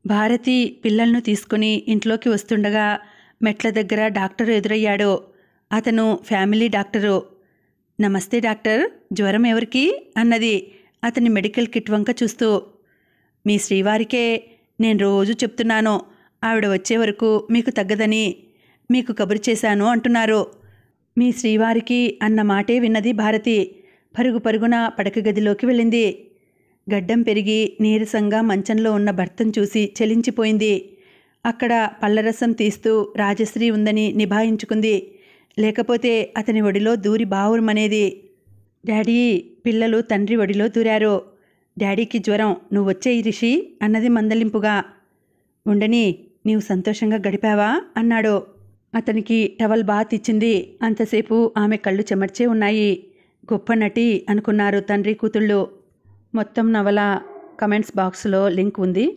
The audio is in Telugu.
భారతి పిల్లలను తీసుకుని ఇంట్లోకి వస్తుండగా మెట్ల దగ్గర డాక్టర్ ఎదురయ్యాడు అతను ఫ్యామిలీ డాక్టరు నమస్తే డాక్టర్ జ్వరం ఎవరికి అన్నది అతని మెడికల్ కిట్ వంక చూస్తూ మీ శ్రీవారికే నేను రోజు చెప్తున్నాను ఆవిడ వచ్చే వరకు మీకు తగ్గదని మీకు కబురు చేశాను అంటున్నారు మీ శ్రీవారికి అన్న మాటే విన్నది భారతి పరుగు పరుగున పడక గదిలోకి వెళ్ళింది గడ్డం పెరిగి నీరసంగా మంచంలో ఉన్న భర్తను చూసి చలించిపోయింది అక్కడ పళ్ళరసం తీస్తూ రాజశ్రీ ఉందని నిభాయించుకుంది లేకపోతే అతని ఒడిలో దూరి బావురమనేది డాడీ పిల్లలు తండ్రి ఒడిలో దూరారు డాడీకి జ్వరం నువ్వు వచ్చేయి రిషి అన్నది మందలింపుగా ఉండని నీవు సంతోషంగా గడిపావా అన్నాడు అతనికి టవల్ బాత్ ఇచ్చింది అంతసేపు ఆమె కళ్ళు చెమర్చే ఉన్నాయి గొప్ప నటి అనుకున్నారు తండ్రి కూతుళ్ళు మొత్తం నవల కమెంట్స్ బాక్స్లో లింక్ ఉంది